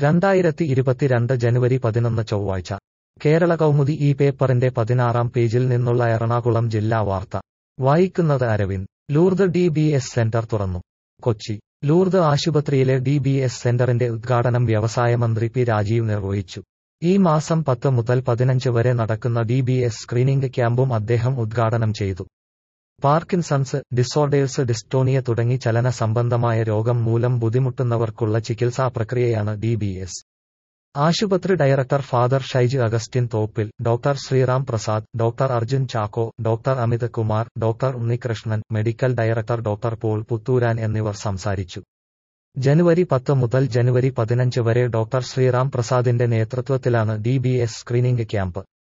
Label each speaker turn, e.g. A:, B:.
A: രണ്ടായിരത്തി ഇരുപത്തിരണ്ട് ജനുവരി പതിനൊന്ന് ചൊവ്വാഴ്ച കേരള കൗമുദി ഈ പേപ്പറിന്റെ പതിനാറാം പേജിൽ നിന്നുള്ള എറണാകുളം ജില്ലാ വാർത്ത വായിക്കുന്നത് Aravind Lourdes D B S centre തുറന്നു കൊച്ചി ലൂർദ് ആശുപത്രിയിലെ ഡി ബി എസ് സെന്ററിന്റെ ഉദ്ഘാടനം വ്യവസായ മന്ത്രി പി രാജീവ് നിർവഹിച്ചു ഈ മാസം പത്ത് മുതൽ പതിനഞ്ച് വരെ നടക്കുന്ന ഡി ബി എസ് സ്ക്രീനിംഗ് ക്യാമ്പും അദ്ദേഹം ഉദ്ഘാടനം ചെയ്തു പാർക്കിൻസൺസ് ഡിസോർഡേഴ്സ് ഡിസ്റ്റോണിയ തുടങ്ങി ചലന സംബന്ധമായ രോഗം മൂലം ബുദ്ധിമുട്ടുന്നവർക്കുള്ള ചികിത്സാ പ്രക്രിയയാണ് ഡി ബി എസ് ആശുപത്രി director father Shaij Augustine Thoppil doctor Sreeram Prasad doctor Arjun Chacko doctor Amit Kumar doctor Unnikrishnan medical director doctor Paul Puthuran എന്നിവർ സംസാരിച്ചു ജനുവരി പത്ത് മുതൽ ജനുവരി പതിനഞ്ച് വരെ ഡോക്ടർ ശ്രീറാം പ്രസാദിന്റെ നേതൃത്വത്തിലാണ് D B S screening camp